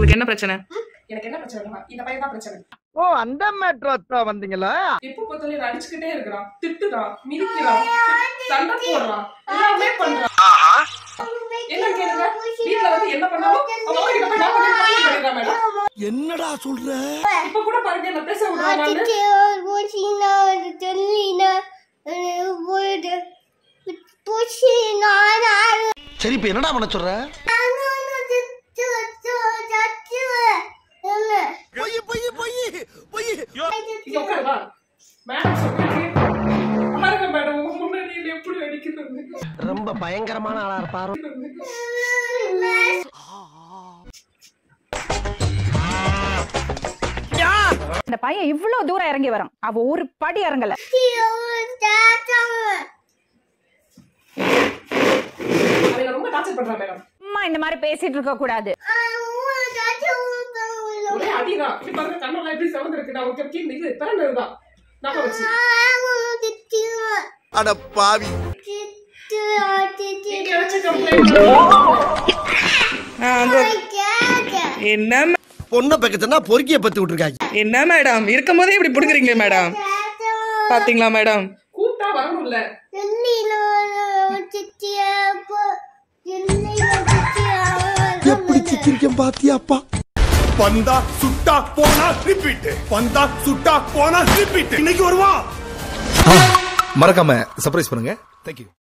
உங்களுக்கு என்ன பிரச்சனை எனக்கு என்ன பிரச்சனை இந்த பையன் தான் பிரச்சனை ஓ அந்த மேட்ரா வந்தீங்களா எப்ப பார்த்தாலும் அடிச்சுக்கிட்டே இருக்கிறான் திட்டுறான் மிதிக்கிறான் சண்டை போடுறான் எல்லாமே பண்றான் என்ன கேளுங்க வீட்ல வந்து என்ன பண்ணாலும் அவங்க அம்மா கிட்ட போய் நான் பண்ணி complaint பண்ணிடுறேன் மேடம் என்னடா சொல்ற இப்ப கூட பாருங்க என்ன பேச விடுறாங்க சரி இப்ப என்னடா பண்ண சொல்ற பொய் பொய் பொய் பொய் இங்க உட்காருவா மேடம் சொல்றாங்க பாருங்க மேடம் உங்க முன்னாடி என்னை எப்படி அடிக்கிறது ரொம்ப பயங்கரமான ஆளா இருப்பாரு இந்த பையன் இவ்வளவு தூரம் இறங்கி வரான் அவ ஒரு படி இறங்கல அவங்க ரொம்ப டார்ச்சர் பண்றான் மேடம் அம்மா இந்த மாதிரி பேசிட்டு இருக்க கூடாது ஒரே அடிதான் இப்படி பாருங்க கண்ணெல்லாம் எப்படி செவந்து இருக்கு நான் ஒரு கீழ் இது பிறந்ததுதான் நகை வச்சு அட பாவி இங்க வச்சு கம்ப்ளைண்ட் என்ன மே- பொண்ணை பக்கத்துனா பொறுக்கிய பத்தி விட்டுருக்காங்க என்ன மேடம் இருக்கும் போதே இப்படி புடுங்குறீங்களே மேடம் பாத்தீங்களா மேடம் கூப்பிட்டா வரணும்ல எப்படி சிக்கிரிக்கம் பாத்தியாப்பா வந்தா சுட்டா போனா ரிப்பீட் வந்தா சுட்டா போனா ரிப்பீட் இன்னைக்கு வருவா மறக்காம சர்ப்ரைஸ் பண்ணுங்க தேங்க்யூ